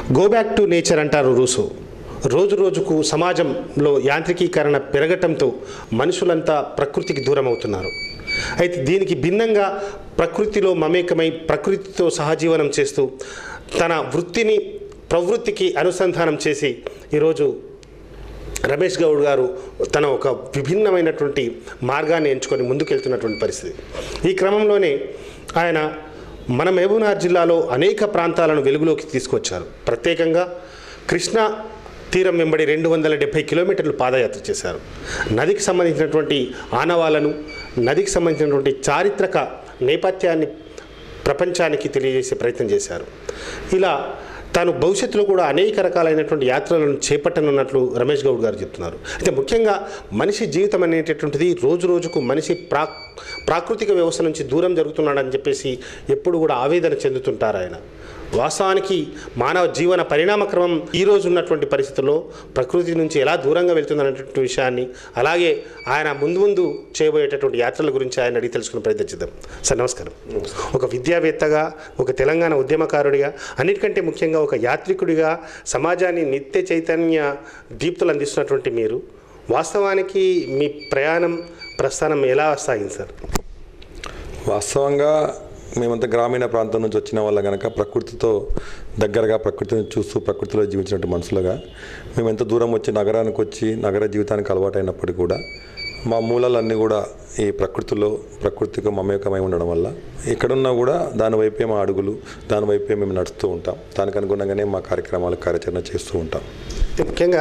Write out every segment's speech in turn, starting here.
Go back to nature అంటారు రూసు రోజు రోజుకు సమాజంలో యాంత్రికీకరణ పెరగటంతో మనుషులంతా ప్రకృతికి దూరం అవుతున్నారు అయితే దీనికి భిన్నంగా ప్రకృతిలో మమేకమై ప్రకృతితో సహజీవనం చేస్తూ తన వృత్తిని ప్రవృత్తికి అనుసంధానం చేసి ఈరోజు రమేష్ గౌడ్ గారు తన ఒక విభిన్నమైనటువంటి మార్గాన్ని ఎంచుకొని ముందుకెళ్తున్నటువంటి పరిస్థితి ఈ క్రమంలోనే ఆయన మన మహబూబ్నగర్ జిల్లాలో అనేక ప్రాంతాలను వెలుగులోకి తీసుకొచ్చారు ప్రత్యేకంగా కృష్ణా తీరం వెంబడి రెండు వందల డెబ్భై కిలోమీటర్లు పాదయాత్ర చేశారు నదికి సంబంధించినటువంటి ఆనవాలను నదికి సంబంధించినటువంటి చారిత్రక నేపథ్యాన్ని ప్రపంచానికి తెలియజేసే ప్రయత్నం చేశారు ఇలా తాను భవిష్యత్తులో కూడా అనేక రకాలైనటువంటి యాత్రలను చేపట్టనున్నట్లు రమేష్ గౌడ్ గారు చెప్తున్నారు అయితే ముఖ్యంగా మనిషి జీవితం అనేటటువంటిది రోజు రోజుకు మనిషి ప్రా ప్రాకృతిక వ్యవస్థ నుంచి దూరం జరుగుతున్నాడని చెప్పేసి ఎప్పుడు కూడా ఆవేదన చెందుతుంటారు ఆయన వాస్తవానికి మానవ జీవన పరిణామక్రమం ఈ రోజు ఉన్నటువంటి పరిస్థితుల్లో ప్రకృతి నుంచి ఎలా దూరంగా వెళ్తుందనేటువంటి విషయాన్ని అలాగే ఆయన ముందు ముందు చేయబోయేటటువంటి యాత్రల గురించి ఆయన అడిగి తెలుసుకునే ప్రయత్నం చేద్దాం సార్ నమస్కారం ఒక విద్యావేత్తగా ఒక తెలంగాణ ఉద్యమకారుడిగా అన్నిటికంటే ముఖ్యంగా ఒక యాత్రికుడిగా సమాజాన్ని నిత్య చైతన్య దీప్తులు అందిస్తున్నటువంటి మీరు వాస్తవానికి మీ ప్రయాణం ప్రస్థానం ఎలా సాగింది సార్ వాస్తవంగా మేమంతా గ్రామీణ ప్రాంతం నుంచి వచ్చిన వాళ్ళ కనుక ప్రకృతితో దగ్గరగా ప్రకృతిని చూస్తూ ప్రకృతిలో జీవించినట్టు మనుషులుగా మేము ఎంత దూరం వచ్చి నగరానికి వచ్చి నగర జీవితానికి అలవాటైనప్పటికీ కూడా మా మూలాలన్నీ కూడా ఈ ప్రకృతిలో ప్రకృతికి మమేకమై ఉండడం వల్ల ఎక్కడున్నా కూడా దాని వైపే మా అడుగులు దాని వైపే మేము నడుస్తూ ఉంటాం దానికి అనుగుణంగానే మా కార్యక్రమాలు కార్యాచరణ చేస్తూ ఉంటాం అయితే ముఖ్యంగా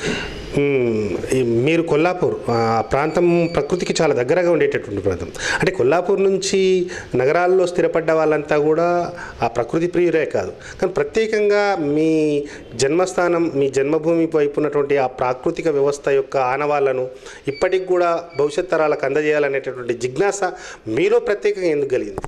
మ్, ఈ మీరు కొల్లాపూర్ ఆ ప్రాంతం ప్రకృతికి చాలా దగ్గరగా ఉండేటటువంటి ప్రాంతం అంటే కొల్లాపూర్ నుంచి నగరాల్లో స్థిరపడ్డ వాళ్ళంతా కూడా ఆ ప్రకృతి ప్రియులే కాదు కానీ ప్రత్యేకంగా మీ జన్మస్థానం మీ జన్మభూమి వైపు ఉన్నటువంటి ఆ ప్రాకృతిక వ్యవస్థ యొక్క ఆనవాళ్లను ఇప్పటికి కూడా భవిష్యత్ తరాలకు అందజేయాలనేటటువంటి జిజ్ఞాస మీలో ప్రత్యేకంగా ఎందుకు కలిగింది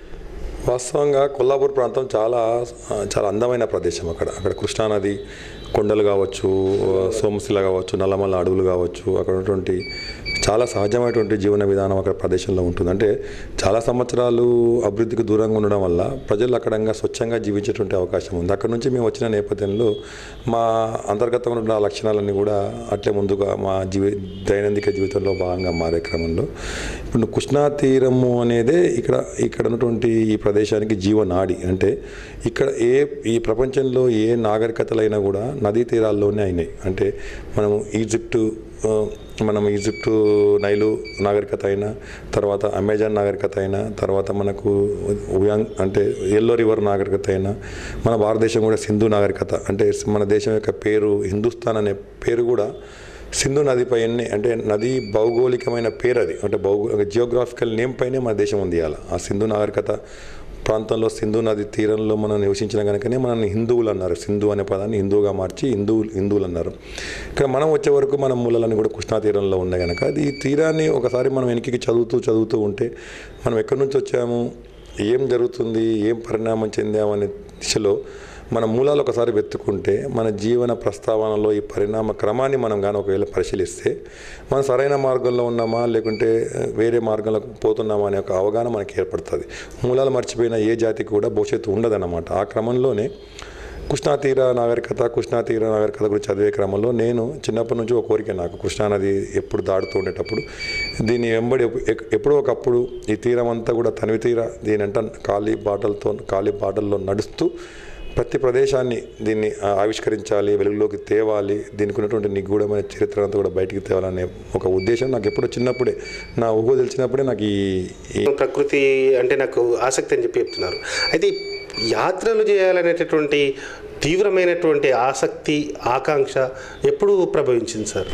వాస్తవంగా కొల్లాపూర్ ప్రాంతం చాలా ఆ, చాలా అందమైన ప్రదేశం అక్కడ అక్కడ కృష్ణానది కొండలు కావచ్చు ఆ, సోమశిల కావచ్చు నల్లమల్ల అడవులు కావచ్చు అక్కడ ఉన్నటువంటి చాలా సహజమైనటువంటి జీవన విధానం అక్కడ ప్రదేశంలో ఉంటుంది అంటే చాలా సంవత్సరాలు అభివృద్ధికి దూరంగా ఉండడం వల్ల ప్రజలు అక్కడంగా స్వచ్ఛంగా జీవించేటువంటి అవకాశం ఉంది అక్కడ నుంచి మేము వచ్చిన నేపథ్యంలో మా అంతర్గతంగా ఉన్న లక్షణాలన్నీ కూడా అట్లే ముందుగా మా జీవి దైనందిక జీవితంలో భాగంగా మారే క్రమంలో ఇప్పుడు కృష్ణా తీరము అనేదే ఇక్కడ ఇక్కడ ఉన్నటువంటి ఈ ప్రదేశానికి జీవనాడి అంటే ఇక్కడ ఏ ఈ ప్రపంచంలో ఏ నాగరికతలైనా కూడా నదీ తీరాల్లోనే అయినాయి అంటే మనము ఈజిప్టు ఆ, మనం ఈజిప్టు నైలు నాగరికత అయినా తర్వాత అమెజాన్ నాగరికత అయినా తర్వాత మనకు ఉయాంగ్ అంటే ఎల్లో రివర్ నాగరికత అయినా మన భారతదేశం కూడా సింధు నాగరికత అంటే మన దేశం యొక్క పేరు హిందుస్థాన్ అనే పేరు కూడా సింధు నది పైనే అంటే నది భౌగోళికమైన పేరు అది అంటే భౌగో జియోగ్రాఫికల్ నేమ్ పైనే మన దేశం ఉంది ఇవాళ ఆ సింధు నాగరికత ప్రాంతంలో సింధు నది తీరంలో మనం నివసించిన కనుకనే మనల్ని హిందువులు అన్నారు సింధు అనే పదాన్ని హిందువుగా మార్చి హిందువులు హిందువులు అన్నారు ఇక్కడ మనం వచ్చే వరకు మన మూలాలన్నీ కూడా కృష్ణా తీరంలో ఉన్నాయి కనుక అది ఈ తీరాన్ని ఒకసారి మనం వెనక్కి చదువుతూ చదువుతూ ఉంటే మనం ఎక్కడి నుంచి వచ్చాము ఏం జరుగుతుంది ఏం పరిణామం చెందామనే దిశలో మన మూలాలు ఒకసారి వెతుక్కుంటే మన జీవన ప్రస్తావనలో ఈ పరిణామ క్రమాన్ని మనం కానీ ఒకవేళ పరిశీలిస్తే మనం సరైన మార్గంలో ఉన్నామా లేకుంటే వేరే మార్గంలో పోతున్నామా అనే ఒక అవగాహన మనకి ఏర్పడుతుంది మూలాలు మర్చిపోయిన ఏ జాతికి కూడా భవిష్యత్తు ఉండదన్నమాట ఆ క్రమంలోనే కృష్ణా తీర నాగరికత కృష్ణా తీర నాగరికత గురించి చదివే క్రమంలో నేను చిన్నప్పటి నుంచి ఒక కోరిక నాకు కృష్ణానది ఎప్పుడు దాడుతూ ఉండేటప్పుడు దీన్ని వెంబడి ఎప్- ఎప్పుడో ఒకప్పుడు ఈ తీరం అంతా కూడా తనివి తీర దీనంట ఖాళీ బాటలతో ఖాళీ బాటల్లో నడుస్తూ ప్రతి ప్రదేశాన్ని దీన్ని ఆ, ఆవిష్కరించాలి వెలుగులోకి తేవాలి దీనికి ఉన్నటువంటి నిగూఢమైన చరిత్ర అంతా కూడా బయటికి తేవాలనే ఒక ఉద్దేశం నాకు ఎప్పుడో చిన్నప్పుడే నా ఊహో తెలిసినప్పుడే నాకు ఈ ఈ ప్రకృతి అంటే నాకు ఆసక్తి అని చెప్పి చెప్తున్నారు అయితే ఈ యాత్రలు చేయాలనేటటువంటి తీవ్రమైనటువంటి ఆసక్తి ఆకాంక్ష ఎప్పుడు ప్రభవించింది సార్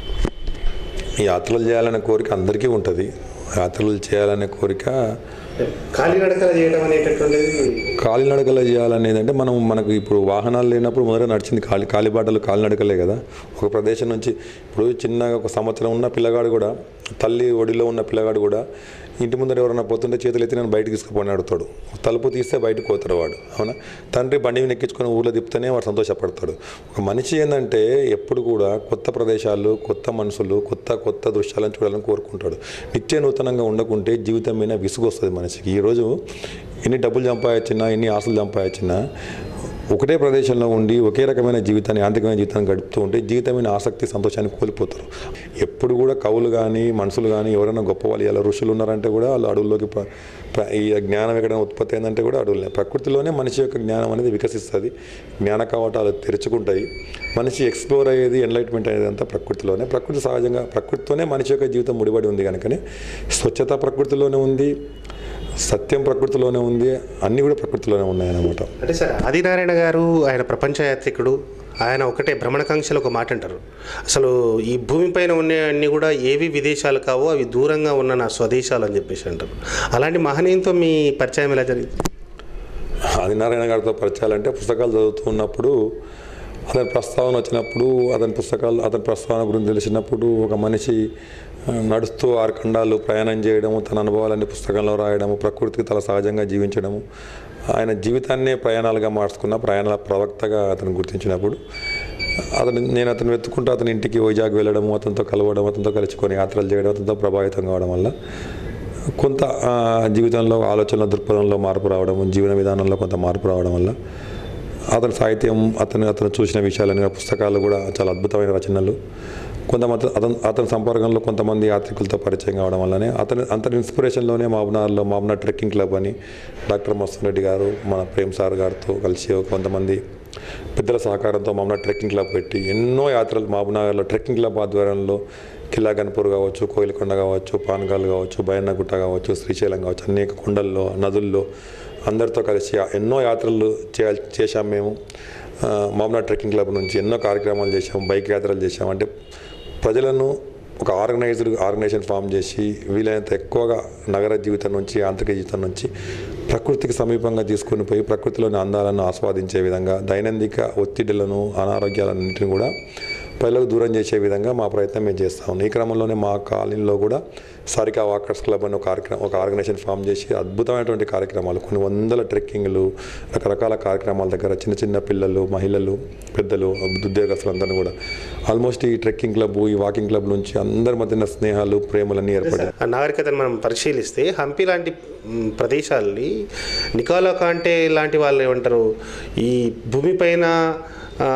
ఈ యాత్రలు చేయాలనే కోరిక అందరికీ ఉంటుంది యాత్రలు చేయాలనే కోరిక కాలినడకలు చేయడం అనేటటువంటిది కాలినడకలు చేయాలనేది అంటే మనం మనకు ఇప్పుడు వాహనాలు లేనప్పుడు మొదట నడిచింది కాలి కాలిబాటలు కాలినడకలే కదా ఒక ప్రదేశం నుంచి ఇప్పుడు చిన్నగా ఒక సంవత్సరం ఉన్న పిల్లగాడు కూడా తల్లి ఒడిలో ఉన్న పిల్లగాడు కూడా ఇంటి ముందర ఎవరైనా పోతుంటే చేతులు ఎత్తి నేను బయటకు తీసుకుపోని అడుగుతాడు తలుపు తీస్తే బయటకు పోతాడు వాడు అవునా తండ్రి బండి మీద ఎక్కించుకొని ఊళ్ళో తిప్పుతేనే వాడు సంతోషపడతాడు ఒక మనిషి ఏంటంటే ఎప్పుడు కూడా కొత్త ప్రదేశాలు కొత్త మనుషులు కొత్త కొత్త దృశ్యాలను చూడాలని కోరుకుంటాడు నిత్య నూతనంగా ఉండకుంటే జీవితం మీద విసుగు వస్తుంది మనిషికి ఈరోజు ఎన్ని డబ్బులు సంపాదించినా ఎన్ని ఆశలు సంపాదించినా ఒకటే ప్రదేశంలో ఉండి ఒకే రకమైన జీవితాన్ని యాంత్రికమైన జీవితాన్ని గడుపుతూ ఉంటే జీవితమైన ఆసక్తి సంతోషాన్ని కోల్పోతారు ఎప్పుడు కూడా కవులు కానీ మనుషులు కానీ ఎవరైనా గొప్ప వాళ్ళు ఇలా ఋషులు ఉన్నారంటే కూడా వాళ్ళు అడవుల్లోకి ప్ర- ప్ర- ఈ జ్ఞానం ఎక్కడైనా ఉత్పత్తి అయిందంటే కూడా అడవులనే ప్రకృతిలోనే మనిషి యొక్క జ్ఞానం అనేది వికసిస్తుంది జ్ఞాన కవాటాలు తెరుచుకుంటాయి మనిషి ఎక్స్ప్లోర్ అయ్యేది ఎన్లైట్మెంట్ అనేది అంతా ప్రకృతిలోనే ప్రకృతి సహజంగా ప్రకృతితోనే మనిషి యొక్క జీవితం ముడిపడి ఉంది కనుకనే స్వచ్ఛత ప్రకృతిలోనే ఉంది సత్యం ప్రకృతిలోనే ఉంది అన్నీ కూడా ప్రకృతిలోనే ఉన్నాయన్నమాట అంటే సార్ ఆదినారాయణ గారు ఆయన ప్రపంచ యాత్రికుడు ఆయన ఒకటే భ్రమణకాంక్షలు ఒక మాట అంటారు అసలు ఈ భూమిపైన ఉన్న అన్ని కూడా ఏవి విదేశాలు కావో అవి దూరంగా ఉన్న నా స్వదేశాలు అని చెప్పేసి అంటారు అలాంటి మహనీయంతో మీ పరిచయం ఎలా జరిగింది ఆదినారాయణ గారితో పరిచయాలంటే పుస్తకాలు చదువుతూ ఉన్నప్పుడు అతని ప్రస్తావన వచ్చినప్పుడు అతని పుస్తకాలు అతని ప్రస్తావన గురించి తెలిసినప్పుడు ఒక మనిషి ఆ, నడుస్తూ ఆరు ఖండాలు ప్రయాణం చేయడము తన అనుభవాలన్నీ పుస్తకంలో రాయడము ప్రకృతికి తల సహజంగా జీవించడము ఆయన జీవితాన్నే ప్రయాణాలుగా మార్చుకున్న ప్రయాణాల ప్రవక్తగా అతను గుర్తించినప్పుడు అతను నేను అతను వెతుకుంటూ అతని ఇంటికి వైజాగ్ వెళ్ళడము అతనితో కలవడం అతనితో కలుసుకొని యాత్రలు చేయడం అతనితో ప్రభావితం కావడం వల్ల కొంత ఆ, జీవితంలో ఆలోచనల దృక్పథంలో మార్పు రావడం జీవన విధానంలో కొంత మార్పు రావడం వల్ల అతని సాహిత్యం అతను అతను చూసిన విషయాలని ఆ పుస్తకాలు కూడా చాలా అద్భుతమైన రచనలు కొంతమంది అతను అతని సంపర్కంలో కొంతమంది యాత్రికులతో పరిచయం కావడం వల్లనే అతని అంతటి ఇన్స్పిరేషన్లోనే మాబనార్లో మాబనార్ ట్రెక్కింగ్ క్లబ్ అని డాక్టర్ మస్తన్ రెడ్డి గారు మన ప్రేమ్ సార్ గారితో కలిసి కొంతమంది పెద్దల సహకారంతో మామూలు ట్రెక్కింగ్ క్లబ్ పెట్టి ఎన్నో యాత్రలు మహబూబ్నగర్లో ట్రెక్కింగ్ క్లబ్ ఆధ్వర్యంలో కిల్లా గన్పూర్ కావచ్చు కోయిలకొండ కావచ్చు పాన్గాల్ కావచ్చు బయన్నగుట్ట కావచ్చు శ్రీశైలం కావచ్చు అనేక కొండల్లో నదుల్లో అందరితో కలిసి ఎన్నో యాత్రలు చేయాల్ చేశాం మేము మామూలు ట్రెక్కింగ్ క్లబ్ నుంచి ఎన్నో కార్యక్రమాలు చేశాం బైక్ యాత్రలు చేశాం అంటే ప్రజలను ఒక ఆర్గనైజ్డ్ ఆర్గనైజేషన్ ఫామ్ చేసి వీలైనంత ఎక్కువగా నగర జీవితం నుంచి యాంత్రిక జీవితం నుంచి ప్రకృతికి సమీపంగా తీసుకొని పోయి ప్రకృతిలోని అందాలను ఆస్వాదించే విధంగా దైనందిక ఒత్తిడులను అనారోగ్యాలన్నింటిని కూడా ప్రజలకు దూరం చేసే విధంగా మా ప్రయత్నం మేము చేస్తా ఉన్నాం ఈ క్రమంలోనే మా కాలనీలో కూడా సారికా వాకర్స్ క్లబ్ అని ఒక కార్యక్రమం ఒక ఆర్గనైజేషన్ ఫామ్ చేసి అద్భుతమైనటువంటి కార్యక్రమాలు కొన్ని వందల ట్రెక్కింగ్లు రకరకాల కార్యక్రమాల దగ్గర చిన్న చిన్న పిల్లలు మహిళలు పెద్దలు ఉద్యోగస్తులందరినీ కూడా ఆల్మోస్ట్ ఈ ట్రెక్కింగ్ క్లబ్ ఈ వాకింగ్ క్లబ్ నుంచి అందరి మధ్యన స్నేహాలు ప్రేమలన్నీ ఏర్పడ్డాయి ఆ నాగరికతను మనం పరిశీలిస్తే హంపి లాంటి మ్, ప్రదేశాల్ని నికోలా కాంటే లాంటి వాళ్ళు ఏమంటారు ఈ భూమిపైన ఆ,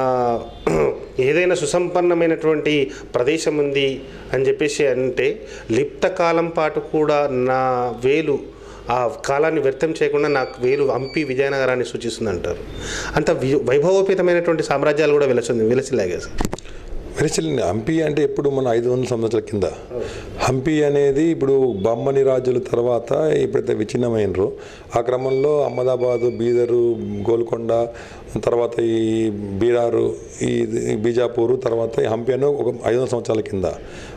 ఏదైనా సుసంపన్నమైనటువంటి ప్రదేశం ఉంది అని చెప్పేసి అంటే లిప్త కాలం పాటు కూడా నా వేలు ఆ కాలాన్ని వ్యర్థం చేయకుండా నాకు వేలు హంపి విజయనగరాన్ని సూచిస్తుంది అంటారు అంత వి- వైభవోపేతమైనటువంటి సామ్రాజ్యాలు కూడా వెలసింది వెలసిలాగే సార్ వెలిసిల్ హంపి అంటే ఎప్పుడు మన ఐదు వందల సంవత్సరాల కింద హంపి అనేది ఇప్పుడు బమ్మని రాజుల తర్వాత ఎప్పుడైతే విచ్ఛిన్నమైనరో ఆ క్రమంలో అహ్మదాబాదు బీదరు గోల్కొండ తర్వాత ఈ బీరారు ఈ ఈ బీజాపూరు తర్వాత ఈ హంపి అని ఒక ఐదు వందల సంవత్సరాల కింద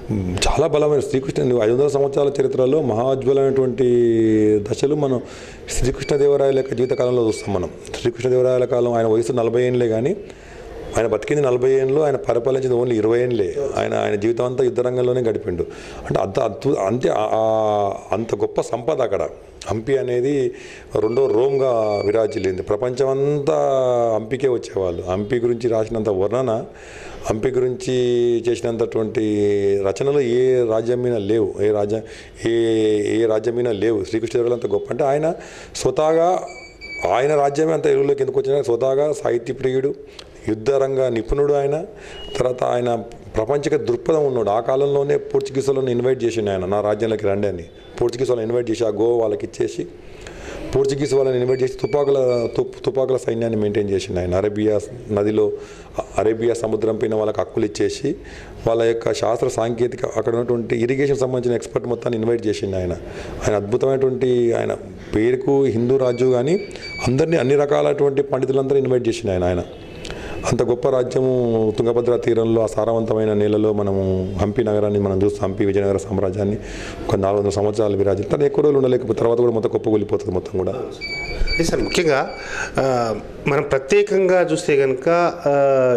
చాలా బలమైన శ్రీకృష్ణ ఐదు వందల సంవత్సరాల చరిత్రలో మహాజ్వలమైనటువంటి దశలు మనం శ్రీకృష్ణదేవరాయల యొక్క జీవితకాలంలో చూస్తాం మనం శ్రీకృష్ణదేవరాయల కాలం ఆయన వయసు నలభై ఏళ్ళే కానీ ఆయన బతికింది నలభై ఏళ్ళు ఆయన పరిపాలించింది ఓన్లీ ఇరవై ఏళ్ళే ఆయన ఆయన జీవితం అంతా యుద్ధ రంగంలోనే గడిపిండు అంటే అంత అద్భుత అంతే ఆ- ఆ- అంత గొప్ప సంపద అక్కడ హంపి అనేది రెండో రోమ్గా విరాజిల్లింది ప్రపంచం అంతా హంపికే వచ్చేవాళ్ళు హంపి గురించి రాసినంత వర్ణన హంపి గురించి చేసినంతటువంటి రచనలు ఏ రాజ్యం మీద లేవు ఏ రాజ్యం ఏ ఏ రాజ్యం మీద లేవు శ్రీకృష్ణదేవరాయలు అంత గొప్ప అంటే ఆయన స్వతహాగా ఆయన రాజ్యమే అంత ఎరువులోకి ఎందుకు వచ్చినా స్వతహాగా సాహిత్య ప్రియుడు యుద్ధరంగ నిపుణుడు ఆయన తర్వాత ఆయన ప్రపంచక దృక్పథం ఉన్నాడు ఆ కాలంలోనే పోర్చుగీస్ వాళ్ళని ఇన్వైట్ చేసిండు ఆయన నా రాజ్యంలోకి రండి అని పోర్చుగీస్ వాళ్ళని ఇన్వైట్ చేసి ఆ గోవా వాళ్ళకి ఇచ్చేసి పోర్చుగీస్ వాళ్ళని ఇన్వైట్ చేసి తుపాకుల తుప్- తుపాకుల సైన్యాన్ని మెయింటైన్ చేసిండు ఆయన అరేబియా నదిలో అరేబియా సముద్రం పైన వాళ్ళకి హక్కులు ఇచ్చేసి వాళ్ళ యొక్క శాస్త్ర సాంకేతిక అక్కడ ఉన్నటువంటి ఇరిగేషన్ సంబంధించిన ఎక్స్పర్ట్ మొత్తాన్ని ఇన్వైట్ చేసిండు ఆయన ఆయన అద్భుతమైనటువంటి ఆయన పేరుకు హిందూ రాజు కానీ అందరినీ అన్ని రకాలటువంటి పండితులందరూ ఇన్వైట్ చేసిండు ఆయన ఆయన అంత గొప్ప రాజ్యము తుంగభద్ర తీరంలో ఆ సారవంతమైన నేలలో మనము హంపి నగరాన్ని మనం చూస్తాం హంపి విజయనగర సామ్రాజ్యాన్ని ఒక నాలుగు వందల సంవత్సరాలు విరాజించి తను ఎక్కువ రోజులు ఉండలేకపోతే తర్వాత కూడా మొత్తం కుప్పకూలిపోతుంది మొత్తం కూడా అదే సార్ ముఖ్యంగా ఆ, మనం ప్రత్యేకంగా చూస్తే కనుక ఆ,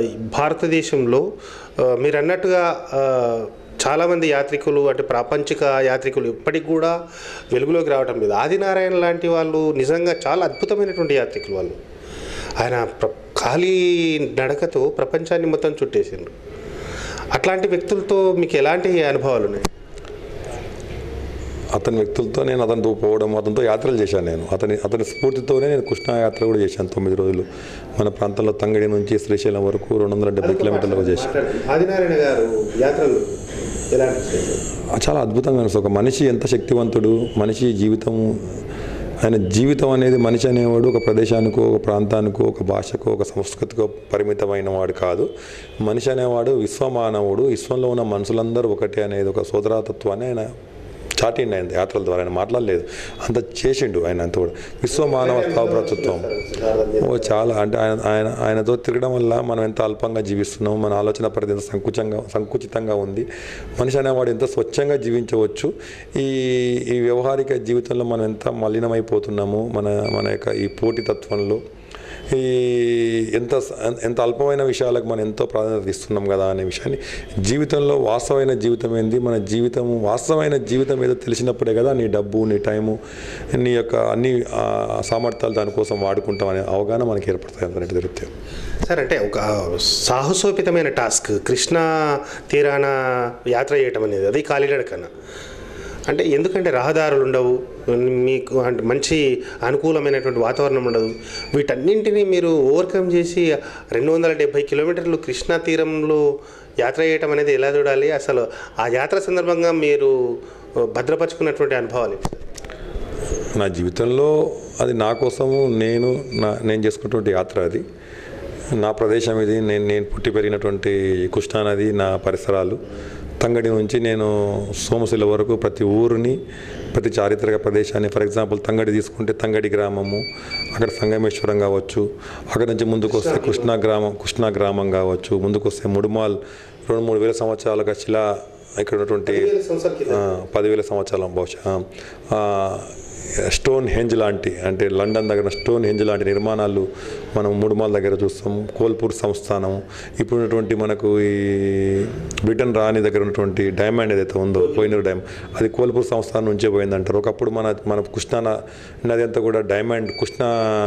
భారతదేశంలో ఆ, మీరు అన్నట్టుగా ఆ, చాలామంది యాత్రికులు అంటే ప్రాపంచిక యాత్రికులు ఇప్పటికి కూడా వెలుగులోకి రావటం లేదు ఆదినారాయణ లాంటి వాళ్ళు నిజంగా చాలా అద్భుతమైనటువంటి యాత్రికులు వాళ్ళు ఆయన ప్ర- ఖాళీ నడకతో ప్రపంచాన్ని మొత్తం చుట్టేసిండ్రు అట్లాంటి వ్యక్తులతో మీకు ఎలాంటి అనుభవాలు ఉన్నాయి అతని వ్యక్తులతో నేను అతనితో పోవడం అతనితో యాత్రలు చేశాను నేను అతని అతని స్ఫూర్తితోనే నేను కృష్ణా యాత్ర కూడా చేశాను తొమ్మిది రోజులు మన ప్రాంతంలో తంగడి నుంచి శ్రీశైలం వరకు రెండు వందల డెబ్బై కిలోమీటర్లు చేశాను ఆదినారాయణ గారు యాత్రలు ఎలా చాలా అద్భుతంగా అనిపిస్తుంది ఒక మనిషి ఎంత శక్తివంతుడు మనిషి జీవితం ఆయన జీవితం అనేది మనిషి అనేవాడు ఒక ప్రదేశానికో ఒక ప్రాంతానికో ఒక భాషకో ఒక సంస్కృతికో పరిమితమైన వాడు కాదు మనిషి అనేవాడు విశ్వమానవుడు విశ్వంలో ఉన్న మనుషులందరూ ఒకటే అనేది ఒక సోదరాతత్వాన్ని ఆయన చాటిండి ఆయన యాత్రల ద్వారా ఆయన మాట్లాడలేదు అంత చేసిండు ఆయన అంత కూడా విశ్వమానవ స్థాపకత్వం ఓ చాలా అంటే ఆయన ఆయన ఆయనతో తిరగడం వల్ల మనం ఎంత అల్పంగా జీవిస్తున్నాం మన ఆలోచన పరిధి ఎంత సంకుచంగా సంకుచితంగా ఉంది మనిషి అనేవాడు ఎంత స్వచ్ఛంగా జీవించవచ్చు ఈ ఈ వ్యవహారిక జీవితంలో మనం ఎంత మలినమైపోతున్నాము మన మన యొక్క ఈ పోటీతత్వంలో ఈ ఎంత ఎంత అల్పమైన విషయాలకు మనం ఎంతో ప్రాధాన్యత ఇస్తున్నాం కదా అనే విషయాన్ని జీవితంలో వాస్తవమైన జీవితం ఏంది మన జీవితం వాస్తవమైన జీవితం ఏదో తెలిసినప్పుడే కదా నీ డబ్బు నీ టైము నీ యొక్క అన్ని ఆ, సామర్థ్యాలు దానికోసం వాడుకుంటాం అనే అవగాహన మనకి ఏర్పడతాయి అంతటి దొరికితే సార్ అంటే ఒక సాహసోపితమైన టాస్క్ కృష్ణా తీరాన యాత్ర చేయటం అనేది అది కాలినడ కన్నా అంటే ఎందుకంటే రహదారులు ఉండవు మీకు అంటే మంచి అనుకూలమైనటువంటి వాతావరణం ఉండదు వీటన్నింటినీ మీరు ఓవర్కమ్ చేసి రెండు వందల డెబ్భై కిలోమీటర్లు కృష్ణా తీరంలో యాత్ర చేయటం అనేది ఎలా చూడాలి అసలు ఆ యాత్ర సందర్భంగా మీరు భద్రపరుచుకున్నటువంటి అనుభవాలు ఏంటి సార్? నా జీవితంలో అది నా కోసము నేను నా నేను చేసుకున్నటువంటి యాత్ర అది నా ప్రదేశం ఇది నేను నేను పుట్టి పెరిగినటువంటి కృష్ణానది నా పరిసరాలు తంగడి నుంచి నేను సోమశిల వరకు ప్రతి ఊరిని ప్రతి చారిత్రక ప్రదేశాన్ని ఫర్ ఎగ్జాంపుల్ తంగడి తీసుకుంటే తంగడి గ్రామము అక్కడ సంగమేశ్వరం కావచ్చు అక్కడ నుంచి ముందుకు వస్తే కృష్ణా గ్రామం కృష్ణా గ్రామం కావచ్చు ముందుకు వస్తే ముడుమాల్ రెండు మూడు వేల సంవత్సరాలుగా శిలా ఇక్కడ ఉన్నటువంటి ఆ, పదివేల సంవత్సరాల బహుశా ఆ, స్టోన్ హెంజ్ లాంటి అంటే లండన్ దగ్గర స్టోన్ హెంజ్ లాంటి నిర్మాణాలు మనం ముడుమాల దగ్గర చూస్తాం కోల్పూర్ సంస్థానం ఇప్పుడు ఉన్నటువంటి మనకు ఈ బ్రిటన్ రాణి దగ్గర ఉన్నటువంటి డైమండ్ ఏదైతే ఉందో పోయినూరు డైమండ్ అది కోల్పూర్ సంస్థానం నుంచే పోయిందంటారు ఒకప్పుడు మన మన కృష్ణా న- నది అంతా కూడా డైమండ్ కృష్ణా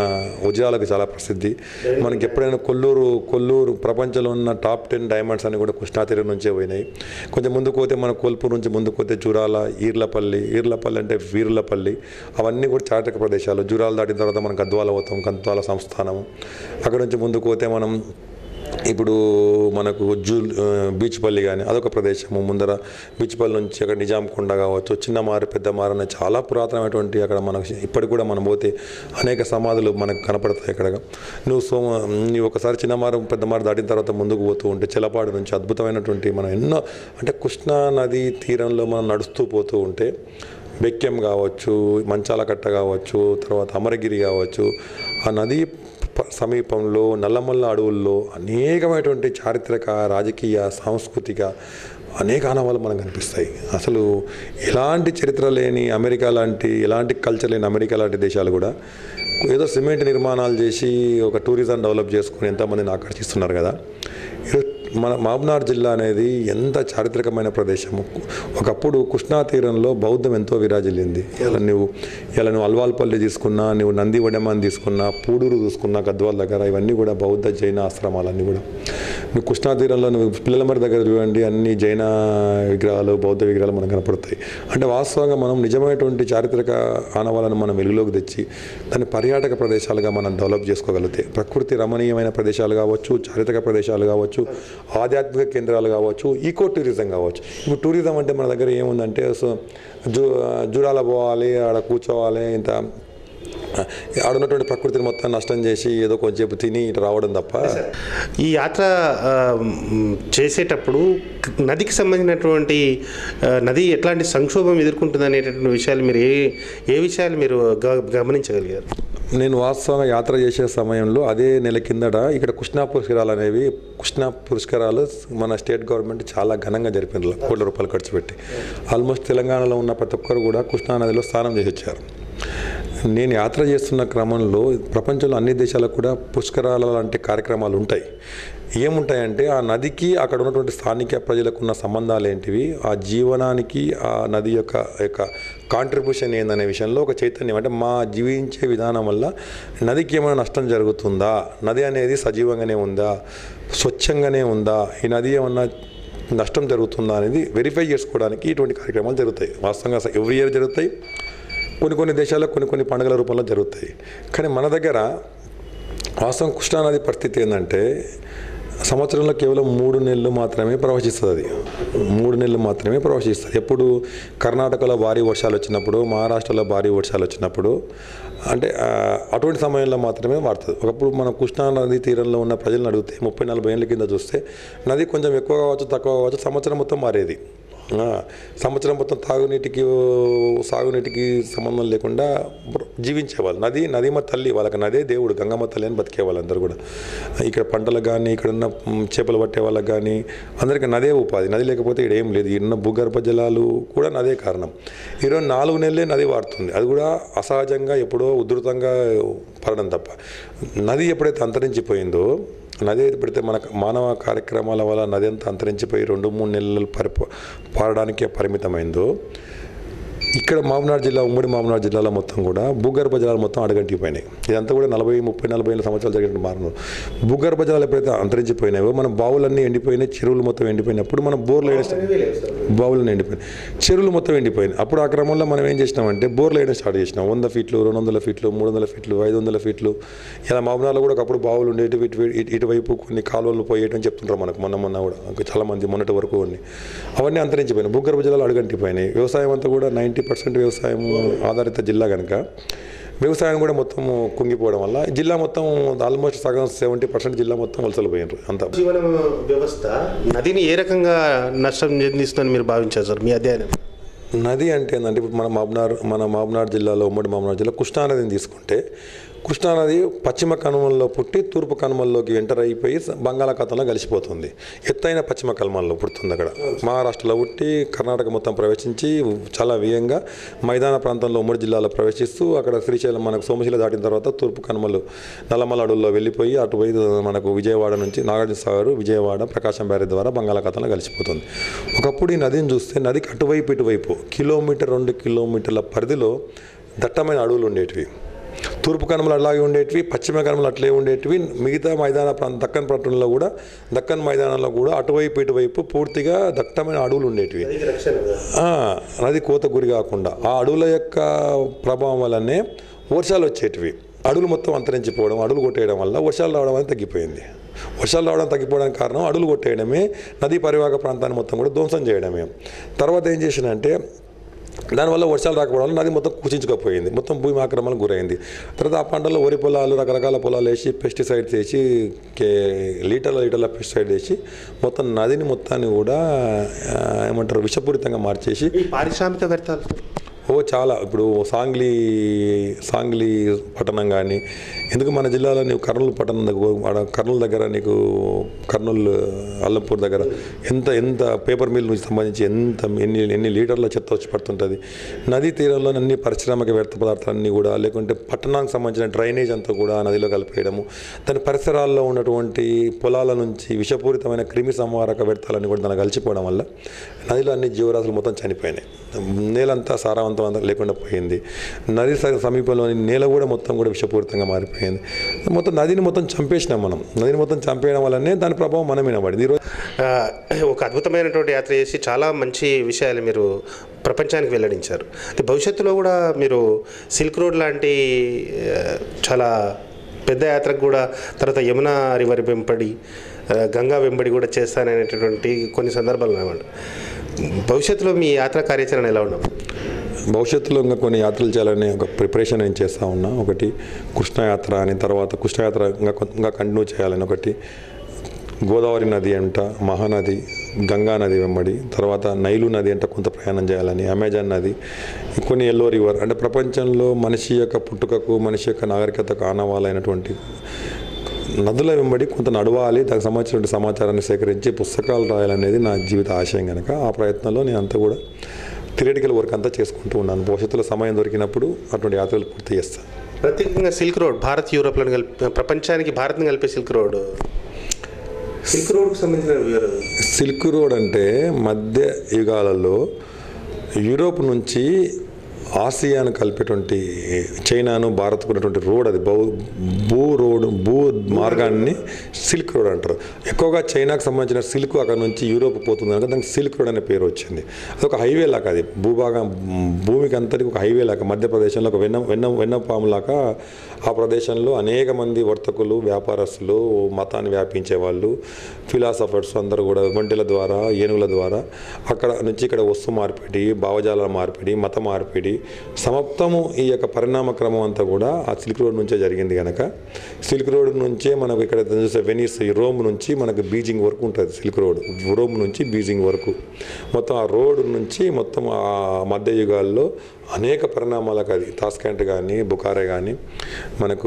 ఉజాలకు చాలా ప్రసిద్ధి మనకి ఎప్పుడైనా కొల్లూరు కొల్లూరు ప్రపంచంలో ఉన్న టాప్ టెన్ డైమండ్స్ అని కూడా కృష్ణా తీరం నుంచే పోయినాయి కొంచెం ముందుకు పోతే మన కోల్పూర్ నుంచి ముందుకు పోతే జురాల ఈర్లపల్లి ఈర్లపల్లి అంటే వీర్లపల్లి అవన్నీ కూడా చారిత్రక ప్రదేశాలు జురాలు దాటిన తర్వాత మనం గద్వాల పోతాం గద్వాల సంస్థానం అక్కడ నుంచి ముందుకు పోతే మనం ఇప్పుడు మనకు జూ ఆ, బీచ్పల్లి కానీ అదొక ప్రదేశము ముందర బీచ్పల్లి నుంచి అక్కడ నిజాం కొండ కావచ్చు చిన్న మారు పెద్ద మారు అనే చాలా పురాతనమైనటువంటి అక్కడ మనకు ఇప్పటికి కూడా మనం పోతే అనేక సమాధులు మనకు కనపడతాయి అక్కడ నువ్వు సోమ నువ్వు ఒకసారి చిన్న మారు పెద్ద మారు దాటిన తర్వాత ముందుకు పోతూ ఉంటే చిలపాడు నుంచి అద్భుతమైనటువంటి మనం ఎన్నో అంటే కృష్ణా నది తీరంలో మనం నడుస్తూ పోతూ ఉంటే బెక్కెం కావచ్చు మంచాల కట్ట కావచ్చు తర్వాత అమరగిరి కావచ్చు ఆ నది ప- సమీపంలో నల్లమల్ల అడవుల్లో అనేకమైనటువంటి చారిత్రక రాజకీయ సాంస్కృతిక అనేక ఆనవాళ్ళు మనకు కనిపిస్తాయి అసలు ఎలాంటి చరిత్ర లేని అమెరికా లాంటి ఎలాంటి కల్చర్ లేని అమెరికా లాంటి దేశాలు కూడా ఏదో సిమెంట్ నిర్మాణాలు చేసి ఒక టూరిజం డెవలప్ చేసుకుని ఎంతోమందిని ఆకర్షిస్తున్నారు కదా ఈరోజు మన మహబూబ్నగర్ జిల్లా అనేది ఎంత చారిత్రకమైన ప్రదేశము ఒకప్పుడు కృష్ణా తీరంలో బౌద్ధం ఎంతో విరాజిల్లింది ఇలా నువ్వు ఇలా నువ్వు అల్వాల్పల్లి తీసుకున్నా నువ్వు నంది వడమాన్ తీసుకున్నా పూడూరు చూసుకున్నా గద్వాల దగ్గర ఇవన్నీ కూడా బౌద్ధ జైన ఆశ్రమాలన్నీ కూడా నువ్వు కృష్ణా తీరంలో నువ్వు పిల్లలమరి దగ్గర చూడండి అన్ని జైన విగ్రహాలు బౌద్ధ విగ్రహాలు మనకు కనపడతాయి అంటే వాస్తవంగా మనం నిజమైనటువంటి చారిత్రక ఆనవాళ్ళను మనం వెలుగులోకి తెచ్చి దాన్ని పర్యాటక ప్రదేశాలుగా మనం డెవలప్ చేసుకోగలిగితే ప్రకృతి రమణీయమైన ప్రదేశాలు కావచ్చు చారిత్రక ప్రదేశాలు కావచ్చు ఆధ్యాత్మిక కేంద్రాలు కావచ్చు ఈకో టూరిజం కావచ్చు ఇప్పుడు టూరిజం అంటే మన దగ్గర ఏముందంటే సో జూ జూరాల పోవాలి ఆడ కూర్చోవాలి ఇంత ఆడ ఉన్నటువంటి ప్రకృతిని మొత్తం నష్టం చేసి ఏదో కొంచెంసేపు తిని ఇటు రావడం తప్ప ఈ యాత్ర ఆ, మ్, చేసేటప్పుడు క్- నదికి సంబంధించినటువంటి ఆ, నది ఎట్లాంటి సంక్షోభం ఎదుర్కొంటుంది అనేటటువంటి విషయాలు మీరు ఏ ఏ విషయాలు మీరు గ- గమనించగలిగారు నేను వాస్తవంగా యాత్ర చేసే సమయంలో అదే నెల కిందట ఇక్కడ కృష్ణా పురస్కారాలు అనేవి కృష్ణా పురస్కారాలు మన స్టేట్ గవర్నమెంట్ చాలా ఘనంగా జరిపినారు కోట్ల రూపాయలు ఖర్చు పెట్టి ఆల్మోస్ట్ తెలంగాణలో ఉన్న ప్రతి ఒక్కరు కూడా కృష్ణా నదిలో స్నానం చేసి వచ్చారు నేను యాత్ర చేస్తున్న క్రమంలో ప్రపంచంలో అన్ని దేశాలకు కూడా పుష్కరాల లాంటి కార్యక్రమాలు ఉంటాయి ఏముంటాయంటే ఆ నదికి అక్కడ ఉన్నటువంటి స్థానిక ప్రజలకు ఉన్న సంబంధాలు ఏంటివి ఆ జీవనానికి ఆ నది యొక్క యొక్క కాంట్రిబ్యూషన్ ఏందనే విషయంలో ఒక చైతన్యం అంటే మా జీవించే విధానం వల్ల నదికి ఏమైనా నష్టం జరుగుతుందా నది అనేది సజీవంగానే ఉందా స్వచ్ఛంగానే ఉందా ఈ నది ఏమన్నా నష్టం జరుగుతుందా అనేది వెరిఫై చేసుకోవడానికి ఇటువంటి కార్యక్రమాలు జరుగుతాయి వాస్తవంగా ఎవ్రీ ఇయర్ జరుగుతాయి కొన్ని కొన్ని దేశాల్లో కొన్ని కొన్ని పండుగల రూపంలో జరుగుతాయి కానీ మన దగ్గర వాస్తవం కృష్ణానది పరిస్థితి ఏంటంటే సంవత్సరంలో కేవలం మూడు నెలలు మాత్రమే ప్రవహిస్తుంది అది మూడు నెలలు మాత్రమే ప్రవహిస్తుంది ఎప్పుడు కర్ణాటకలో భారీ వర్షాలు వచ్చినప్పుడు మహారాష్ట్రలో భారీ వర్షాలు వచ్చినప్పుడు అంటే ఆ, అటువంటి సమయంలో మాత్రమే వాడుతుంది ఒకప్పుడు మన కృష్ణా నది తీరంలో ఉన్న ప్రజలను అడిగితే ముప్పై నలభై ఏళ్ళ కింద చూస్తే నది కొంచెం ఎక్కువ కావచ్చు తక్కువ కావచ్చు సంవత్సరం మొత్తం మారేది ఆ, సంవత్సరం మొత్తం తాగునీటికి సాగునీటికి సంబంధం లేకుండా బ్ర- జీవించేవాళ్ళు నది నదీమ తల్లి వాళ్ళకి నదే దేవుడు గంగమ్మ తల్లి అని బతికే వాళ్ళందరూ కూడా ఇక్కడ పంటలకు కానీ ఇక్కడ ఉన్న మ్, చేపలు పట్టే వాళ్ళకి కానీ అందరికీ నదే ఉపాధి నది లేకపోతే ఇక్కడ ఏం లేదు ఇక్కడ ఉన్న భూగర్భ జలాలు కూడా నదే కారణం ఈరోజు నాలుగు నెలలే నది వాడుతుంది అది కూడా అసహజంగా ఎప్పుడో ఉధృతంగా పడడం తప్ప నది ఎప్పుడైతే అంతరించిపోయిందో నది ఎప్పుడైతే మన మానవ కార్యక్రమాల వల్ల నది అంతా అంతరించిపోయి రెండు మూడు నెలలు పరి పారడానికే పరిమితమైందో ఇక్కడ మామనాడు జిల్లా ఉమ్మడి మామనాడు జిల్లాలో మొత్తం కూడా భూగర్భ జలాలు మొత్తం అడగంటిపోయినాయి ఇదంతా కూడా నలభై ముప్పై నలభై ఏళ్ళ సంవత్సరాలు జరిగిన మారణం భూగర్భ జలాలు ఎప్పుడైతే అంతరించిపోయినాయో మన బావులన్నీ ఎండిపోయినాయి చెరువులు మొత్తం ఎండిపోయినప్పుడు మనం బోర్లు వేయడం బావులు ఎండిపోయినాయి చెరువులు మొత్తం ఎండిపోయినాయి అప్పుడు ఆ క్రమంలో మనం ఏం చేసినామంటే బోర్లు వేయడం స్టార్ట్ చేసినాం వంద ఫీట్లు రెండు వందల ఫీట్లు మూడు వందల ఫీట్లు ఐదు వందల ఫీట్లు ఇలా మామనాలో కూడా ఒకప్పుడు బావులు ఉండేవి ఇటు ఇటు- ఇటువైపు కొన్ని కాలువలు పోయేయటం చెప్తుంటారు మనకు మొన్న మొన్న కూడా ఇంకా చాలా మంది మొన్నటి వరకు ఉన్నాయి అవన్నీ అంతరించిపోయినాయి భూగర్భ జలాలు అడుగంటిపోయినాయి వ్యవసాయం అంతా కూడా నైంటీ పర్సెంట్ వ్యవసాయం ఆధారిత జిల్లా కనుక వ్యవసాయం కూడా మొత్తం కుంగిపోవడం వల్ల జిల్లా మొత్తం ఆల్మోస్ట్ సగం సెవెంటీ పర్సెంట్ జిల్లా మొత్తం వలసలు పోయినారు అంత జీవన వ్యవస్థ నదిని ఏ రకంగా నష్టం చెందిస్తుందని మీరు భావించారు సార్ మీ అధ్యయనం నది అంటే ఏంటంటే ఇప్పుడు మన మాబ్నార్ మన మాబ్నార్ జిల్లాలో ఉమ్మడి మాబ్నార్ జిల్లా కృష్ణానదిని తీసుకుంటే కృష్ణానది పశ్చిమ కనుమల్లో పుట్టి తూర్పు కనుమల్లోకి ఎంటర్ అయిపోయి బంగాళాఖాతంలో కలిసిపోతుంది ఎత్తైన పశ్చిమ కనుమల్లో పుడుతుంది అక్కడ మహారాష్ట్రలో పుట్టి కర్ణాటక మొత్తం ప్రవేశించి చాలా వేగంగా మైదాన ప్రాంతంలో ఉమ్మడి జిల్లాలో ప్రవేశిస్తూ అక్కడ శ్రీశైలం మనకు సోమశిల దాటిన తర్వాత తూర్పు కనుమలు నల్లమల అడవుల్లో వెళ్ళిపోయి అటు పోయి మనకు విజయవాడ నుంచి నాగార్జున సాగర్ విజయవాడ ప్రకాశం బ్యారేజ్ ద్వారా బంగాళాఖాతంలో కలిసిపోతుంది ఒకప్పుడు ఈ నదిని చూస్తే నదికి అటువైపు ఇటువైపు కిలోమీటర్ రెండు కిలోమీటర్ల పరిధిలో దట్టమైన అడవులు ఉండేటివి తూర్పు కనుమలు అలాగే ఉండేటివి పశ్చిమ కనుమలు అట్లే ఉండేటివి మిగతా మైదాన ప్రాంత దక్కన్ పట్టణంలో కూడా దక్కన్ మైదానంలో కూడా అటువైపు ఇటువైపు పూర్తిగా దట్టమైన అడవులు ఉండేటివి ఆ, నది కోత గురి కాకుండా ఆ అడవుల యొక్క ప్రభావం వల్లనే వర్షాలు వచ్చేటివి అడవులు మొత్తం అంతరించిపోవడం అడవులు కొట్టేయడం వల్ల వర్షాలు రావడం అనేది తగ్గిపోయింది వర్షాలు రావడం తగ్గిపోవడానికి కారణం అడవులు కొట్టేయడమే నదీ పరివాహక ప్రాంతాన్ని మొత్తం కూడా ధ్వంసం చేయడమే తర్వాత ఏం చేసినంటే దానివల్ల వర్షాలు రాకపోవడం వల్ల నది మొత్తం కుచించుకపోయింది మొత్తం భూమి ఆక్రమణకు గురైంది తర్వాత ఆ పంటల్లో వరి పొలాలు రకరకాల పొలాలు వేసి పెస్టిసైడ్స్ వేసి కే లీటర్ల లీటర్ల పెస్టిసైడ్ వేసి మొత్తం నదిని మొత్తాన్ని కూడా ఆ, ఏమంటారు విషపూరితంగా మార్చేసి ఈ పారిశ్రామిక వ్యర్థాలు ఓ చాలా ఇప్పుడు సాంగ్లీ సాంగ్లీ పట్టణం కానీ ఎందుకు మన జిల్లాలో నీకు కర్నూలు పట్టణం దగ్గర ఆడ కర్నూలు దగ్గర నీకు కర్నూలు అల్లంపూర్ దగ్గర ఎంత ఎంత పేపర్ మిల్ నుంచి సంబంధించి ఎంత ఎన్ని ఎన్ని లీటర్ల చెత్త వచ్చి పడుతుంటుంది నదీ తీరంలో అన్ని పారిశ్రామిక వ్యర్థ పదార్థాలన్నీ కూడా లేకుంటే పట్టణానికి సంబంధించిన డ్రైనేజ్ అంతా కూడా నదిలో కలిపేయడము దాని పరిసరాల్లో ఉన్నటువంటి పొలాల నుంచి విషపూరితమైన క్రిమి సంహారక వ్యర్థాలన్నీ కూడా దాన్ని కలిసిపోవడం వల్ల నదిలో అన్ని జీవరాశులు మొత్తం చనిపోయినాయి నేలంతా సారవంతం అంతా లేకుండా పోయింది నది స- సమీపంలోని నేల కూడా మొత్తం కూడా విషపూరితంగా మారిపోయింది మొత్తం నదిని మొత్తం చంపేసినాం మనం నదిని మొత్తం చంపేయడం వల్లనే దాని ప్రభావం మన మీద పడింది ఈరోజు ఆ, ఒక అద్భుతమైనటువంటి యాత్ర చేసి చాలా మంచి విషయాలు మీరు ప్రపంచానికి వెల్లడించారు అయితే భవిష్యత్తులో కూడా మీరు సిల్క్ రోడ్ లాంటి ఆ, చాలా పెద్ద యాత్రకు కూడా తర్వాత యమునా రివర్ వెంబడి ఆ, గంగా వెంబడి కూడా చేస్తాననేటటువంటి కొన్ని సందర్భాలు ఉన్నాయండి భవిష్యత్తులో మీ యాత్ర కార్యాచరణ ఎలా ఉండవు భవిష్యత్తులో ఇంకా కొన్ని యాత్రలు చేయాలని ఒక ప్రిపరేషన్ నేను చేస్తూ ఉన్నా ఒకటి కృష్ణయాత్ర అని తర్వాత కృష్ణయాత్ర ఇంకా కొ- ఇంకా కంటిన్యూ చేయాలని ఒకటి గోదావరి నది అంట మహానది గంగా నది వెంబడి తర్వాత నైలు నది అంట కొంత ప్రయాణం చేయాలని అమెజాన్ నది కొన్ని ఎల్లో రివర్ అంటే ప్రపంచంలో మనిషి యొక్క పుట్టుకకు మనిషి యొక్క నాగరికతకు ఆనవాలైనటువంటి నదుల వెంబడి కొంత నడవాలి దానికి సంబంధించిన సమాచారాన్ని సేకరించి పుస్తకాలు రాయాలనేది నా జీవిత ఆశయం కనుక ఆ ప్రయత్నంలో నేను అంతా కూడా థియరిటికల్ వర్క్ అంతా చేసుకుంటూ ఉన్నాను భవిష్యత్తులో సమయం దొరికినప్పుడు అటువంటి యాత్రలు పూర్తి చేస్తాను ప్రత్యేకంగా సిల్క్ రోడ్ భారత్ యూరోప్లను కలిపి ప్రపంచానికి భారత్ని కలిపే సిల్క్ రోడ్ సిల్క్ రోడ్కు సంబంధించిన వివరాలు సిల్క్ రోడ్ అంటే మధ్య యుగాలలో యూరోప్ నుంచి ఆసియాను కలిపేటువంటి చైనాను భారత్కు ఉన్నటువంటి రోడ్ అది బౌ భూ రోడ్ భూ మార్గాన్ని సిల్క్ రోడ్ అంటారు ఎక్కువగా చైనాకు సంబంధించిన సిల్క్ అక్కడ నుంచి యూరోప్ పోతుంది కనుక దానికి సిల్క్ రోడ్ అనే పేరు వచ్చింది అది ఒక హైవే లాగా అది భూభాగం భూమికి అంతటికి ఒక హైవే లాగా మధ్యప్రదేశ్లో ఒక వెన్న వెన్న వెన్నపాము లాగా ఆ ప్రదేశంలో అనేక మంది వర్తకులు వ్యాపారస్తులు మతాన్ని వ్యాపించే వాళ్ళు ఫిలాసఫర్స్ అందరూ కూడా ఒంటెల ద్వారా ఏనుగుల ద్వారా అక్కడ నుంచి ఇక్కడ వస్తు మార్పిడి భావజాల మార్పిడి మత మార్పిడి సమప్తము ఈ యొక్క పరిణామ క్రమం అంతా కూడా ఆ సిల్క్ రోడ్ నుంచే జరిగింది కనుక సిల్క్ రోడ్ నుంచే మనకు ఇక్కడ చూస్తే వెనీస్ ఈ రోమ్ నుంచి మనకు బీజింగ్ వరకు ఉంటుంది సిల్క్ రోడ్ రోమ్ నుంచి బీజింగ్ వరకు మొత్తం ఆ రోడ్ నుంచి మొత్తం ఆ మధ్యయుగాల్లో అనేక పరిణామాలకు అది తాస్కెంట్ కానీ బుకారే కానీ మనకు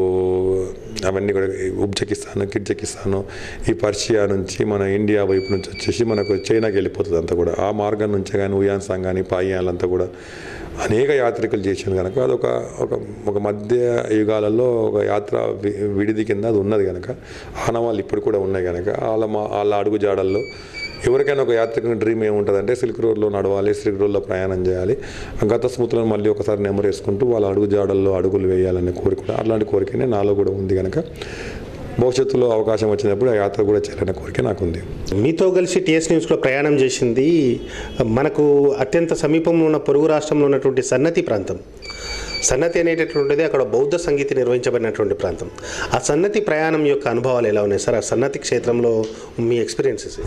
అవన్నీ కూడా ఉజ్బెకిస్తాన్ కిర్జకిస్తాన్ ఈ పర్షియా నుంచి మన ఇండియా వైపు నుంచి వచ్చేసి మనకు చైనాకి వెళ్ళిపోతుంది అంతా కూడా ఆ మార్గం నుంచే కానీ ఉయాన్సాంగ్ కానీ పాయాలంతా కూడా అనేక యాత్రికులు చేసింది కనుక అదొక ఒక ఒక మధ్య యుగాలలో ఒక యాత్ర వి- విడిది కింద అది ఉన్నది కనుక ఆనవాళ్ళు ఇప్పుడు కూడా ఉన్నాయి కనుక వాళ్ళ మా వాళ్ళ అడుగు జాడల్లో ఎవరికైనా ఒక యాత్రికుని డ్రీమ్ ఏముంటుందంటే సిల్క్ రోడ్లో నడవాలి సిల్క్ రోడ్లో ప్రయాణం చేయాలి గత స్మృతులను మళ్ళీ ఒకసారి నెమరేసుకుంటూ వాళ్ళ అడుగు జాడల్లో అడుగులు వేయాలనే కోరిక కూడా అట్లాంటి కోరికనే నాలో కూడా ఉంది కనుక భవిష్యత్తులో అవకాశం వచ్చినప్పుడు ఆ యాత్ర కూడా చేయాలనే కోరిక నాకు ఉంది మీతో కలిసి టీఎస్ న్యూస్లో ప్రయాణం చేసింది మనకు అత్యంత సమీపంలో ఉన్న పొరుగు రాష్ట్రంలో ఉన్నటువంటి సన్నతి ప్రాంతం సన్నతి అనేటటువంటిది అక్కడ బౌద్ధ సంగీతి నిర్వహించబడినటువంటి ప్రాంతం ఆ సన్నతి ప్రయాణం యొక్క అనుభవాలు ఎలా ఉన్నాయి సార్ ఆ సన్నతి క్షేత్రంలో మీ ఎక్స్పీరియన్సెస్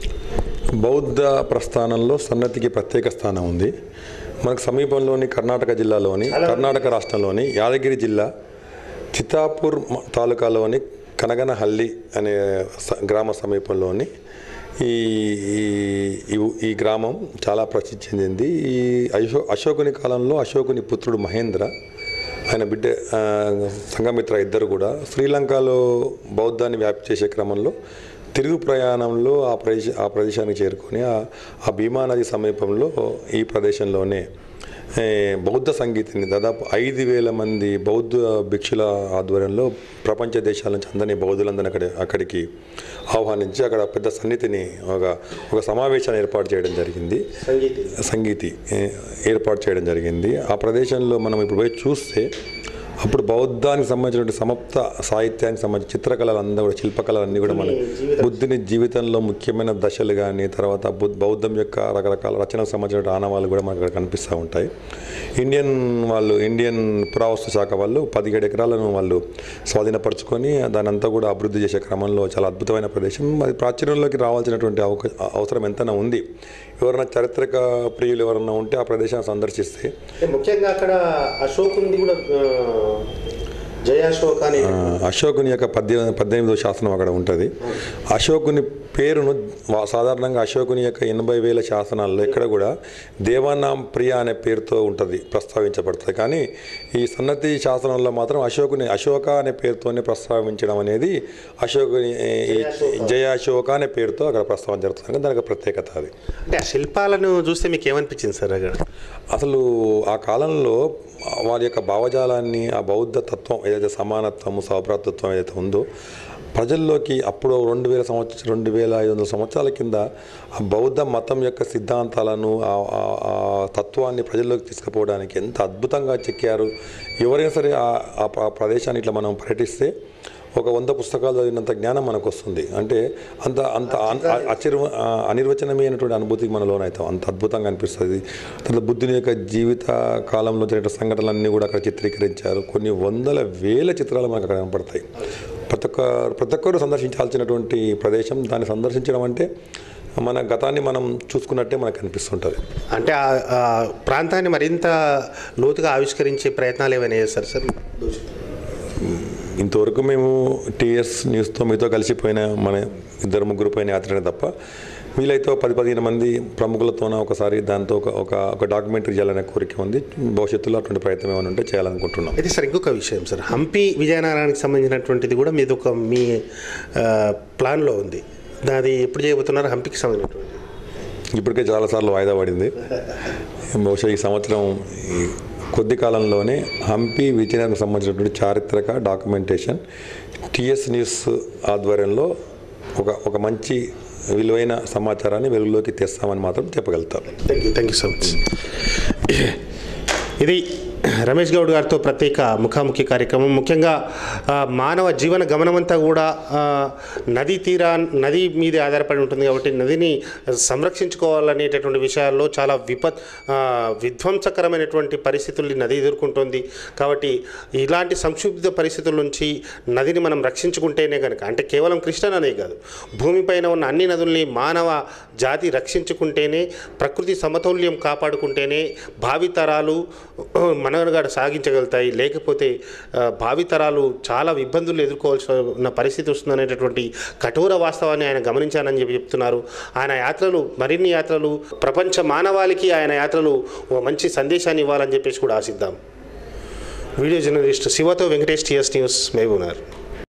బౌద్ధ ప్రస్థానంలో సన్నతికి ప్రత్యేక స్థానం ఉంది మనకు సమీపంలోని కర్ణాటక జిల్లాలోని కర్ణాటక రాష్ట్రంలోని యాదగిరి జిల్లా చిత్తాపూర్ మ- తాలూకాలోని కనగనహల్లి అనే స- గ్రామ సమీపంలోని ఈ ఈ- ఈ- ఈ గ్రామం చాలా ప్రసిద్ధి చెందింది ఈ అశో అశోకుని కాలంలో అశోకుని పుత్రుడు మహేంద్ర ఆయన బిడ్డ ఆ, సంఘమిత్ర ఇద్దరు కూడా శ్రీలంకలో బౌద్ధాన్ని వ్యాప్తి చేసే క్రమంలో తిరుగు ప్రయాణంలో ఆ ప్రదేశ ఆ ప్రదేశానికి చేరుకొని ఆ ఆ భీమా నది సమీపంలో ఈ ప్రదేశంలోనే ఏ, బౌద్ధ సంగీతిని దాదాపు ఐదు వేల మంది బౌద్ధ భిక్షుల ఆధ్వర్యంలో ప్రపంచ దేశాల నుంచి అందరినీ బౌద్ధులందరినీ అక్కడ అక్కడికి ఆహ్వానించి అక్కడ పెద్ద సన్నిధిని ఒక ఒక సమావేశాన్ని ఏర్పాటు చేయడం జరిగింది సంగీతి సంగీతి ఏ, ఏర్పాటు చేయడం జరిగింది ఆ ప్రదేశంలో మనం ఇప్పుడు పోయి చూస్తే అప్పుడు బౌద్ధానికి సంబంధించినటువంటి సమప్త సాహిత్యానికి సంబంధించిన చిత్రకళలు అందరూ కూడా శిల్పకళలు అన్నీ కూడా మన బుద్ధుని జీవితంలో ముఖ్యమైన దశలు కానీ తర్వాత బుద్ధ బౌద్ధం యొక్క రకరకాల రచనకు సంబంధించిన ఆనవాళ్ళు కూడా మనకు అక్కడ కనిపిస్తూ ఉంటాయి ఇండియన్ వాళ్ళు ఇండియన్ పురావస్తు శాఖ వాళ్ళు పదిహేడు ఎకరాలను వాళ్ళు స్వాధీనపరుచుకొని దాని అంతా కూడా అభివృద్ధి చేసే క్రమంలో చాలా అద్భుతమైన ప్రదేశం అది ప్రాచుర్యంలోకి రావాల్సినటువంటి అవక అవసరం ఎంతైనా ఉంది ఎవరైనా చారిత్రక ప్రియులు ఎవరైనా ఉంటే ఆ ప్రదేశాన్ని సందర్శిస్తే ముఖ్యంగా అక్కడ అశోకుంది కూడా జయాశోక అనే ఆ, అశోకుని యొక్క పద్దెనిమిది పద్దెనిమిదో శాసనం అక్కడ ఉంటుంది అశోకుని పేరును వా- సాధారణంగా అశోకుని యొక్క ఎనభై వేల శాసనాల్లో ఇక్కడ కూడా దేవానాం ప్రియ అనే పేరుతో ఉంటుంది ప్రస్తావించబడుతుంది కానీ ఈ సన్నతి శాసనంలో మాత్రం అశోకుని అశోక అనే పేరుతోనే ప్రస్తావించడం అనేది అశోకుని ఈ జయాశోక అనే పేరుతో అక్కడ ప్రస్తావన జరుగుతుంది కనుక దానికి ప్రత్యేకత అది అంటే ఆ శిల్పాలను చూస్తే మీకు ఏమనిపించింది సార్ అక్కడ అసలు ఆ కాలంలో వారి యొక్క భావజాలాన్ని ఆ బౌద్ధ తత్వం ఏదైతే సమానత్వము సౌభ్రాతృత్వం ఏదైతే ఉందో ప్రజల్లోకి అప్పుడు రెండు వేల సంవత్సరం రెండు వేల ఐదు వందల సంవత్సరాల కింద ఆ బౌద్ధ మతం యొక్క సిద్ధాంతాలను ఆ- ఆ- ఆ తత్వాన్ని ప్రజల్లోకి తీసుకుపోవడానికి ఎంత అద్భుతంగా చెక్కారు ఎవరైనా సరే ఆ- ఆ ప్ర- ప్రదేశాన్ని ఇట్లా మనం పర్యటిస్తే ఒక వంద పుస్తకాలు చదివినంత జ్ఞానం మనకు వస్తుంది అంటే అంత అంత అన్- అచిర్ ఆ, అనిర్వచనమైనటువంటి అనుభూతికి మన లోనవుతాం అంత అద్భుతంగా అనిపిస్తుంది తర్వాత బుద్ధుని యొక్క జీవిత కాలంలో జరిగిన సంఘటనలన్నీ కూడా అక్కడ చిత్రీకరించారు కొన్ని వందల వేల చిత్రాలు మనకు అక్కడ కనపడతాయి ప్రతి ఒక్క ప్రతి ఒక్కరు సందర్శించాల్సినటువంటి ప్రదేశం దాన్ని సందర్శించడం అంటే మన గతాన్ని మనం చూసుకున్నట్టే మనకు అనిపిస్తుంటుంది అంటే ఆ- ఆ ప్రాంతాన్ని మరింత లోతుగా ఆవిష్కరించే ప్రయత్నాలు ఏమైనా చేస్తారు సార్ ఇంతవరకు మేము టీఎస్ న్యూస్తో మీతో కలిసిపోయిన మన ఇద్దరు ముగ్గురు పోయిన యాత్రనే తప్ప వీలైతే ఒక పది పదిహేను మంది ప్రముఖులతోన ఒకసారి దాంతో ఒక ఒక ఒక డాక్యుమెంటరీ చేయాలనే కోరిక ఉంది భవిష్యత్తులో అటువంటి ప్రయత్నం ఏమైనా ఉంటే చేయాలనుకుంటున్నాం అయితే సార్ ఇంకొక విషయం సార్ హంపి విజయనగరానికి సంబంధించినటువంటిది కూడా మీది ఒక మీ ఆ, ప్లాన్లో ఉంది అది ఎప్పుడు చేయబోతున్నారు హంపికి సంబంధించినటువంటి ఇప్పటికే చాలాసార్లు వాయిదా పడింది బహుశా ఈ సంవత్సరం ఈ కొద్ది కాలంలోనే హంపి విజయనగరం సంబంధించినటువంటి చారిత్రక డాక్యుమెంటేషన్ టిఎస్ న్యూస్ ఆధ్వర్యంలో ఒక ఒక మంచి విలువైన సమాచారాన్ని వెలుగులోకి తెస్తామని మాత్రం చెప్పగలుగుతారు thank you thank you so much ఇది రమేష్ గౌడ్ గారితో ప్రత్యేక ముఖాముఖి కార్యక్రమం ముఖ్యంగా ఆ, మానవ జీవన గమనమంతా కూడా ఆ, నదీ తీరా నది మీదే ఆధారపడి ఉంటుంది కాబట్టి నదిని సంరక్షించుకోవాలనేటటువంటి విషయాల్లో చాలా విపత్ ఆ, విధ్వంసకరమైనటువంటి పరిస్థితుల్ని నది ఎదుర్కొంటుంది కాబట్టి ఇలాంటి సంక్షుబ్ధ పరిస్థితుల నుంచి నదిని మనం రక్షించుకుంటేనే కనుక అంటే కేవలం కృష్ణ నదే కాదు భూమిపైన ఉన్న అన్ని నదుల్ని మానవ జాతి రక్షించుకుంటేనే ప్రకృతి సమతౌల్యం కాపాడుకుంటేనే భావితరాలు మనగడ సాగించగలుగుతాయి లేకపోతే ఆ, భావితరాలు చాలా ఇబ్బందులు ఎదుర్కోవాల్సిన పరిస్థితి వస్తుందనేటటువంటి కఠోర వాస్తవాన్ని ఆయన గమనించానని చెప్పి చెప్తున్నారు ఆయన యాత్రలు మరిన్ని యాత్రలు ప్రపంచ మానవాళికి ఆయన యాత్రలు ఓ మంచి సందేశాన్ని ఇవ్వాలని చెప్పేసి కూడా ఆశిద్దాం వీడియో జర్నలిస్ట్ శివతో వెంకటేష్ టీఎస్ న్యూస్ మహబూబ్నగర్